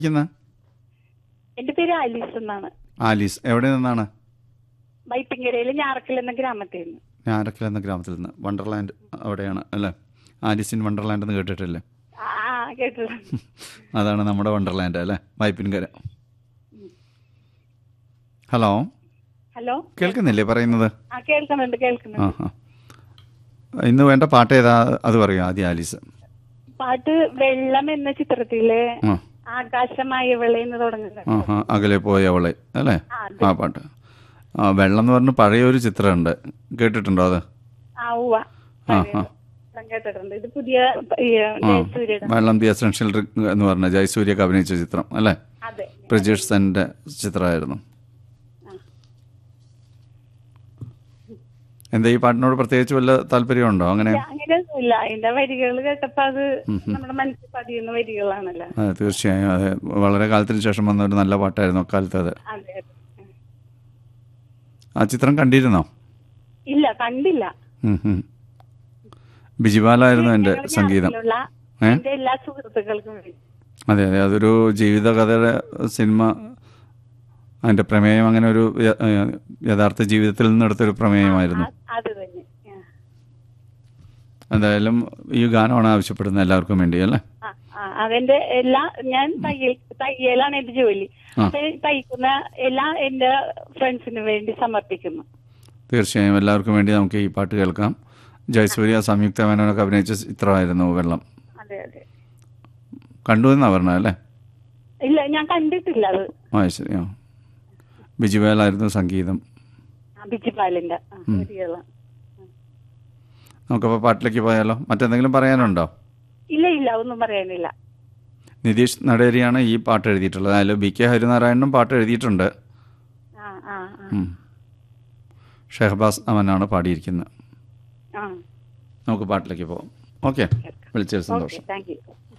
ഇരിക്കുന്ന എന്റെ പേര് ആലീസ് എന്നാണ് ആലീസ് എവിടെ നിന്നാണ് വൈപ്പിങ്കരയിലെ ഞാറക്കൽ എന്ന ഗ്രാമത്തിൽ നിന്ന് ഞാറക്കൽ എന്ന ഗ്രാമത്തിൽ നിന്ന് വണ്ടർലാൻഡ് അവിടെയാണ് അല്ലേ ആലീസ് ഇൻ വണ്ടർലാൻഡ് എന്ന് കേട്ടിട്ടില്ലേ ആ ആ, കേട്ടിട്ടുണ്ട് അതാണ് നമ്മുടെ വണ്ടർലാൻഡ് അല്ലേ വൈപ്പിൻകര ഹലോ ഹലോ കേൾക്കുന്നില്ലേ പറയുന്നത് ആ കേൾക്കുന്നുണ്ട് ആ കേൾക്കുന്നുണ്ട് ആ ഇന്ന് വേണ്ട പാട്ട് ഏതാ അത് പറയൂ ആദ്യം ആലീസ് പാട്ട് വെള്ളം എന്ന ചിത്രത്തിലെ ആ ആകാശമായവളെ എന്ന് തുടങ്ങുന്നത് ആ ആ അകലെ പോയവളെ അല്ലേ ആ, അതെ. ആ പാട്ട് ആ വെള്ളം എന്ന് പറഞ്ഞ് പഴയ ഒരു ചിത്രമുണ്ട് കേട്ടിട്ടുണ്ടോ അത് ആ ഉവ്വ ആ ആ ഞാൻ കേട്ടിട്ടുണ്ട് ഇത് പുതിയ ഈ, ആ ജയസൂര്യയുടെ വെള്ളം ദി എസൻഷ്യൽ ഡ്രിങ്ക് എന്ന് പറഞ്ഞ ജയസൂര്യക്ക് അഭിനയിച്ച ചിത്രം അല്ലേ അതെ പ്രജേഷ് സെൻ്റെ ചിത്രമായിരുന്നു എന്താ ഈ പാട്ടിനോട് പ്രത്യേകിച്ച് വല്ല താല്പര്യമുണ്ടോ അങ്ങനെ അങ്ങനെയൊന്നുമില്ല അതിന്റെ വരികൾ കേട്ടപ്പോ അത് നമ്മുടെ മനസ്സിൽ പതിയുന്ന വരികളാണല്ലോ ആ, തീർച്ചയായും അതെ വളരെ കാലത്തിന് ശേഷം വന്ന ഒരു നല്ല പാട്ടായിരുന്നു അക്കാലത്ത് അത് അതെ അതെ ആ ചിത്രം കണ്ടിരുന്നോ ഇല്ല കണ്ടില്ല ഉം, ഉം. ബിജിപാലായിരുന്നു എൻ്റെ ഞങ്ങൾ സംഗീതം ഞായറിലുള്ള ഏ? എന്റെ എല്ലാ സുഹൃത്തുക്കൾക്കും വേണ്ടി അതെ അതെ അതൊരു ജീവിതകഥയുടെ സിനിമ അതിൻ്റെ പ്രമേയം അങ്ങനെ ഒരു യ- ഏഹ് യഥാർത്ഥ ജീവിതത്തിൽ നിന്നെടുത്തൊരു പ്രമേയമായിരുന്നു ആ, അത് തന്നെ ആ. എന്തായാലും ഈ ഗാനമാണ് ആവശ്യപ്പെടുന്നത് എല്ലാവർക്കും വേണ്ടി അല്ലേ ആ, ആ, അതെന്റെ എല്ലാ ഞാൻ തയ്യൽ തയ്യലാണ് എന്റെ ജോലി ആ. അപ്പൊ ഈ തയ്ക്കുന്ന എല്ലാ എന്റെ ഫ്രണ്ട്സിന് വേണ്ടി സമർപ്പിക്കുന്നു തീർച്ചയായും എല്ലാവർക്കും വേണ്ടി നമുക്ക് ഈ പാട്ട് കേൾക്കാം ജയസൂര്യ സംയുക്ത മേനോനൊക്കെ അഭിനയിച്ച ചിത്രമായിരുന്നു വെള്ളം അതെ അതെ കണ്ടു എന്നാണ് പറഞ്ഞത് അല്ലേ ഇല്ല ഞാൻ കണ്ടിട്ടില്ല അത് ആ ശരി ആ ബിജുവേലായിരുന്നു സംഗീതം ആ, ബിജിപാലിന്റെ ആ, വരികളാണ്. നമുക്കപ്പോൾ പാട്ടിലേക്ക് പോയാലോ മറ്റെന്തെങ്കിലും പറയാനുണ്ടോ ഇല്ല ഇല്ല ഒന്നും പറയാനില്ല നിതീഷ് നടേരിയാണ് ഈ പാട്ട് എഴുതിയിട്ടുള്ളത് അതിൽ ബി കെ ഹരിനാരായണനും പാട്ട് എഴുതിയിട്ടുണ്ട് ആ ആ ആ, ഉം. ഷെഹബാസ് അമനാണ് പാടിയിരിക്കുന്നത് ആ നമുക്ക് പാട്ടിലേക്ക് പോകാം ഓക്കെ വിളിച്ചൊരു ഓക്കെ സന്തോഷം താങ്ക് യു